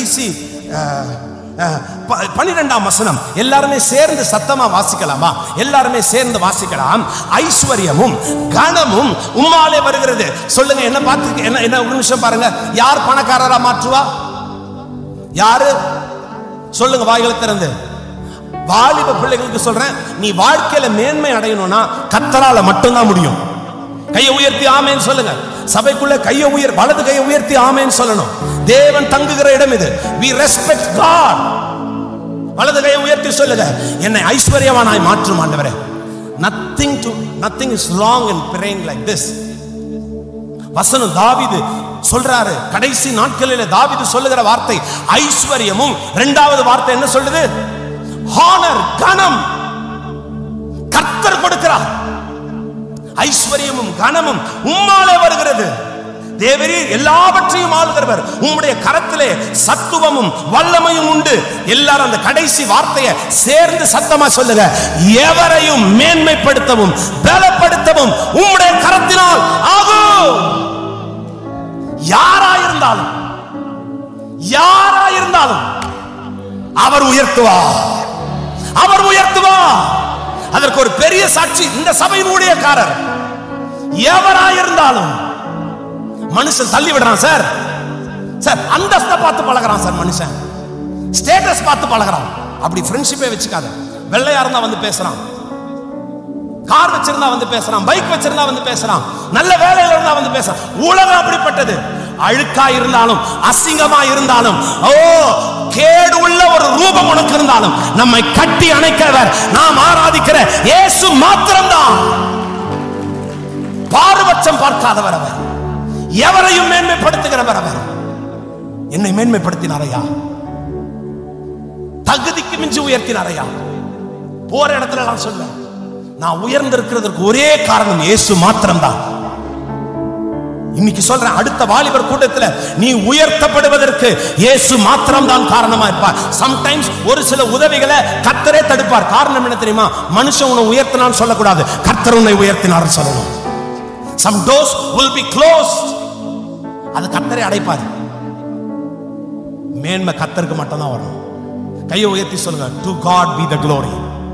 கடைசி அஹ், அஹ், ப- பன்னிரெண்டாம் வசனம் எல்லாருமே சேர்ந்து சத்தமா வாசிக்கலாமா எல்லாருமே சேர்ந்து வாசிக்கலாம் ஐஸ்வர்யமும் கனமும் உம்மாலே வருகிறது சொல்லுங்க என்ன பார்த்து என்ன என்ன ஒரு நிமிஷம் பாருங்க யார் பணக்காரரா மாற்றுவா யாரு சொல்லுங்க வாய்களை திறந்து வாலிப பிள்ளைகளுக்கு சொல்றேன் நீ வாழ்க்கையில மேன்மை அடையணும்னா கத்தரால மட்டும்தான் முடியும் கையை உயர்த்தி ஆமேன்னு சொல்லுங்க சபைக்குள்ள கையை உயர் வலது கையை உயர்த்தி ஆமேன்னு சொல்லணும் தேவன் தங்குகிற இடம் இது we respect God வலது கையை உயர்த்தி சொல்லுங்க என்னை ஐஸ்வர்யவானாய் மாற்றும் ஆண்டவரே nothing to nothing is wrong in praying like this வசனம் தாவீது சொல்றாரு கடைசி நாட்களில தாவீது சொல்லுகிற வார்த்தை ஐஸ்வர்யமும் இரண்டாவது வார்த்தை என்ன சொல்லுது ஹானர் கனம் கர்த்தர் கொடுக்கிறார் ஐஸ்வர்யமும் கனமும் உம்மாலே வருகிறது தேவரீர் எல்லாவற்றையும் ஆளுகிறவர் உம்முடைய கரத்திலே சத்துவமும் வல்லமையும் உண்டு எல்லாரும் அந்த கடைசி வார்த்தையை சேர்ந்து சத்தமா சொல்லுங்க எவரையும் மேன்மைப்படுத்தவும் பலப்படுத்தவும் உம்முடைய கரத்தினால் ஆகும் யாராயிருந்தாலும் யாராயிருந்தாலும் அவர் உயர்த்துவார் அவர் உயர்த்துவார் அதற்கு ஒரு பெரிய சாட்சி இந்த சபையின் ஊழியக்காரர் எவராயிருந்தாலும் மனுஷன் தள்ளி விடுறான் சார் சார் அந்தஸ்தை பார்த்து பழகுறான் சார் மனுஷன் ஸ்டேட்டஸ் பார்த்து பழகுறான் அப்படி ஃப்ரெண்ட்ஷிப்பே வச்சுக்காத வெள்ளையா இருந்தா வந்து பேசுறான் கார் வச்சிருந்தா வந்து பேசுறான் பைக் வச்சிருந்தா வந்து பேசுறான் நல்ல வேலையில இருந்தா வந்து பேசுறான் உலகம் அப்படிப்பட்டது அழுக்கா இருந்தாலும் அசிங்கமா இருந்தாலும் ஓ கேடு உள்ள ஒரு ரூபம் உனக்கு இருந்தாலும் நம்மை கட்டி அணைக்கிறவர் நாம் ஆராதிக்கிற இயேசு மாத்திரம்தான் பாரபட்சம் பார்க்காதவர் அவர் எவரையும் மேன்மைப்படுத்துகிறவர் அவர் என்னை மேன்மைப்படுத்தினாரையா தகுதிக்கு மிஞ்சி உயர்த்தினாரையா போற இடத்துல நான் சொல்ல நான் உயர்ந்திருக்கிறதுக்கு ஒரே காரணம் இயேசு மாத்திரம்தான் இன்னைக்கு சொல்றேன் அடுத்த வாலிபர் கூட்டத்துல நீ உயர்த்தப்படுவதற்கு இயேசு மாத்திரம் தான் காரணமா இருப்பார் சம்டைம்ஸ் ஒரு சில உதவிகளை கர்த்தரே தடுப்பார் காரணம் என்ன தெரியுமா மனுஷன் உன்னை உயர்த்தினான்னு சொல்லக்கூடாது கர்த்தர் உன்னை உயர்த்தினார் சொல்லணும் some doors will be closed அது கர்த்தரே அடைப்பார் மேன்மை கர்த்தருக்கு மட்டும்தான் வரும் கையை உயர்த்தி சொல்லுங்க to God be the glory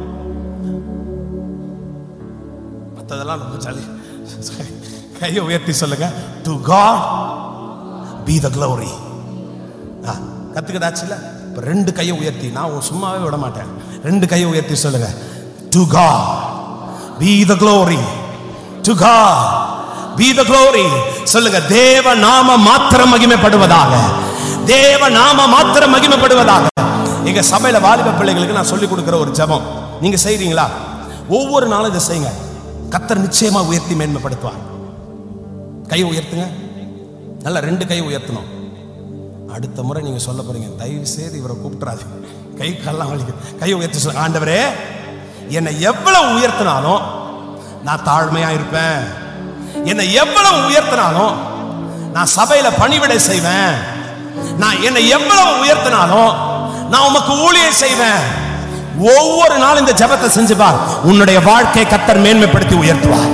மற்றதெல்லாம் ரொம்ப ஜாலி கையை உயர்த்தி சொல்லுங்க to God be the glory ஆ கத்துக்கிட்டாச்சுல இப்ப ரெண்டு கையை உயர்த்தி நான் உன் சும்மாவே விட மாட்டேன் ரெண்டு கையை உயர்த்தி சொல்லுங்க to God be the glory to God be the glory சொல்லுங்க தேவ நாம மாத்திரம் மகிமைப்படுவதாக தேவ நாம மாத்திரம் மகிமைப்படுவதாக எங்க சபையில வாலிப பிள்ளைகளுக்கு நான் சொல்லி கொடுக்கிற ஒரு ஜெபம் நீங்க செய்றீங்களா ஒவ்வொரு நாளும் இதை செய்யுங்க கத்தர் நிச்சயமா உயர்த்தி மேன்மைப்படுத்துவார் கையை உயர்த்துங்க நல்லா ரெண்டு கையை உயர்த்தணும் அடுத்த முறை நீங்க சொல்ல போறீங்க தயவு செய்து இவரை கூப்பிட்டுறாது கை கால்லாம் வலிக்குது கையை உயர்த்தி சொல்லுங்க ஆண்டவரே என்னை எவ்வளவு உயர்த்தினாலும் நான் தாழ்மையா இருப்பேன் என்னை எவ்வளவு உயர்த்தினாலும் நான் சபையில பணிவிடை செய்வேன் நான் என்னை எவ்வளவு உயர்த்தினாலும் நான் உமக்கு ஊழியம் செய்வேன் ஒவ்வொரு நாளும் இந்த ஜெபத்தை செஞ்சு பார் உன்னுடைய வாழ்க்கை கத்தர் மேன்மைப்படுத்தி உயர்த்துவார்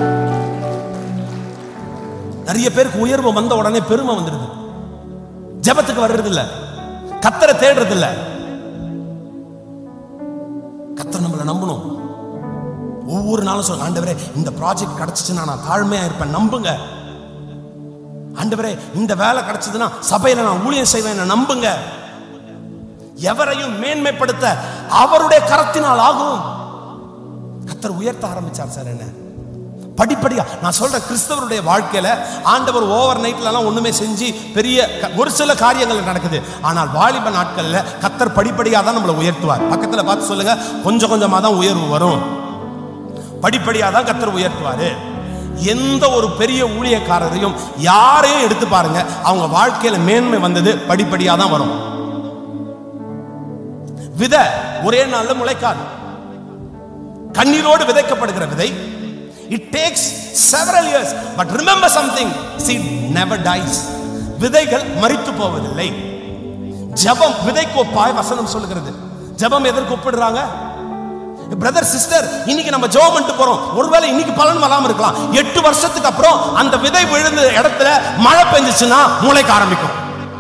நிறைய பேருக்கு உயர்வு வந்த உடனே பெருமை வந்துடுது ஜெபத்துக்கு வர்றது இல்ல கத்தரை தேடுறது இல்ல கத்தர் நம்மளை நம்பணும் ஒவ்வொரு நாளும் சொல்ல ஆண்டவரே இந்த ப்ராஜெக்ட் கிடைச்சிச்சுன்னா நான் தாழ்மையா இருப்பேன் நம்புங்க ஆண்டவரே இந்த வேலை கிடைச்சதுன்னா சபையில நான் ஊழியம் செய்வேன் என்னை நம்புங்க எவரையும் மேன்மைப்படுத்த அவருடைய கரத்தினால் ஆகும் கத்தர் உயர்த்த ஆரம்பிச்சார் சார் என்ன படிப்படியா நான் சொல்றேன் கிறிஸ்தவருடைய வாழ்க்கையில ஆண்டவர் ஓவர் நைட்லலாம் ஒண்ணுமே செஞ்சு பெரிய க- ஒரு சில காரியங்கள் நடக்குது ஆனால் வாலிப நாட்கள்ல கத்தர் படிப்படியா தான் நம்மளை உயர்த்துவார் பக்கத்துல பார்த்து சொல்லுங்க கொஞ்சம் கொஞ்சமா தான் உயர்வு வரும் படிப்படியா தான் கத்தர் உயர்த்துவாரு எந்த ஒரு பெரிய ஊழியக்காரரையும் யாரையும் எடுத்து பாருங்க அவங்க வாழ்க்கையில மேன்மை வந்தது படிப்படியா தான் வரும் விதை ஒரே நாள்ல முளைக்காது கண்ணீரோடு விதைக்கப்படுகிற விதை it takes several years but remember something seed never dies விதைகள் மரித்து போவதில்லை ஜெபம் விதைக்கு ஒப்பாய் வசனம் சொல்லுகிறது ஜெபம் எதற்கு ஒப்பிடுறாங்க பிரதர் சிஸ்டர் இன்னைக்கு நம்ம ஜெபம் பண்ணிட்டு போறோம் ஒருவேளை இன்னைக்கு பலன் வராம இருக்கலாம் எட்டு வருஷத்துக்கு அப்புறம் அந்த விதை விழுந்த இடத்துல மழை பெஞ்சுச்சுன்னா முளைக்க ஆரம்பிக்கும்